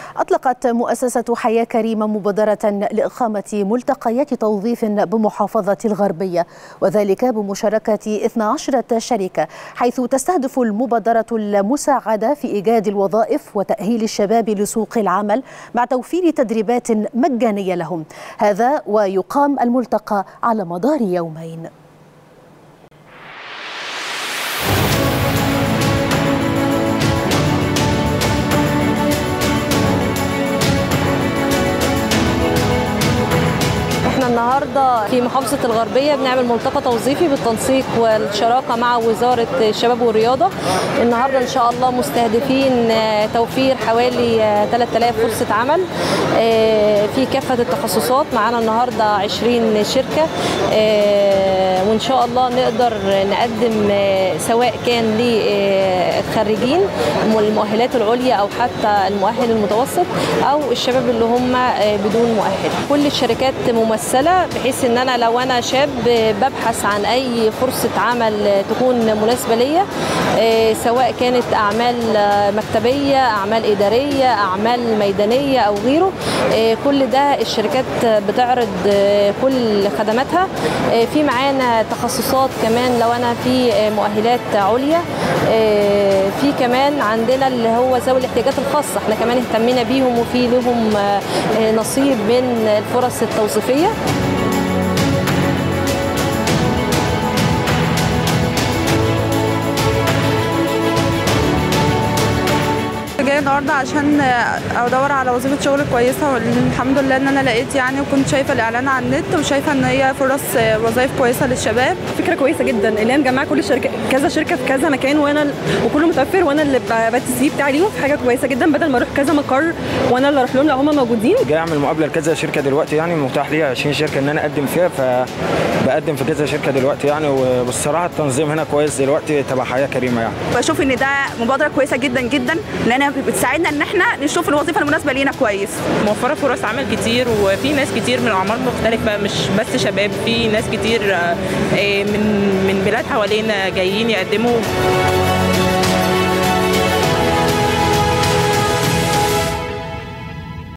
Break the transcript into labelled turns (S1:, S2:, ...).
S1: أطلقت مؤسسة حياة كريمة مبادرة لإقامة ملتقيات توظيف بمحافظة الغربية وذلك بمشاركة 12 شركة حيث تستهدف المبادرة المساعدة في إيجاد الوظائف وتأهيل الشباب لسوق العمل مع توفير تدريبات مجانية لهم هذا ويقام الملتقى على مدار يومين
S2: النهارده في محافظه الغربيه بنعمل ملتقى توظيفي بالتنسيق والشراكه مع وزاره الشباب والرياضه النهارده ان شاء الله مستهدفين توفير حوالي 3000 فرصه عمل في كافه التخصصات معانا النهارده 20 شركه وان شاء الله نقدر نقدم سواء كان للخريجين المؤهلات العليا او حتى المؤهل المتوسط او الشباب اللي هم بدون مؤهل كل الشركات ممثله بحيث ان انا لو انا شاب ببحث عن اي فرصه عمل تكون مناسبه ليا سواء كانت اعمال مكتبيه اعمال اداريه اعمال ميدانيه او غيره كل ده الشركات بتعرض كل خدماتها في معانا تخصصات كمان لو انا في مؤهلات عليا في كمان عندنا اللي هو ذوي الاحتياجات الخاصه احنا كمان اهتمينا بيهم وفي لهم نصيب من الفرص التوظيفيه
S3: جايه النهارده عشان ادور على وظيفه شغل كويسه والحمد لله ان انا لقيت يعني وكنت شايفه الاعلان على النت وشايفه ان هي فرص وظائف كويسه للشباب
S4: فكره كويسه جدا اللي هي مجمعه كل الشركه كذا شركه في كذا مكان وانا وكله متوفر وانا اللي ببات السي بتاعي ليهم حاجه كويسه جدا بدل ما اروح كذا مقر وانا اللي اروح لهم لو هم موجودين
S5: جاي اعمل مقابله لكذا شركه دلوقتي يعني متاح لي 20 شركه ان انا اقدم فيها فبقدم في كذا شركه دلوقتي يعني وبالصراحه التنظيم هنا كويس دلوقتي تبع حياه كريمه يعني
S6: بشوف ان ده مبادره كويسه جدا جدا لانها بتساعدنا ان احنا نشوف الوظيفه المناسبه لينا كويس
S7: موفره فرص عمل كتير وفي ناس كتير من اعمار مختلفه مش بس شباب في ناس كتير من من بلاد حوالينا جايين يقدموا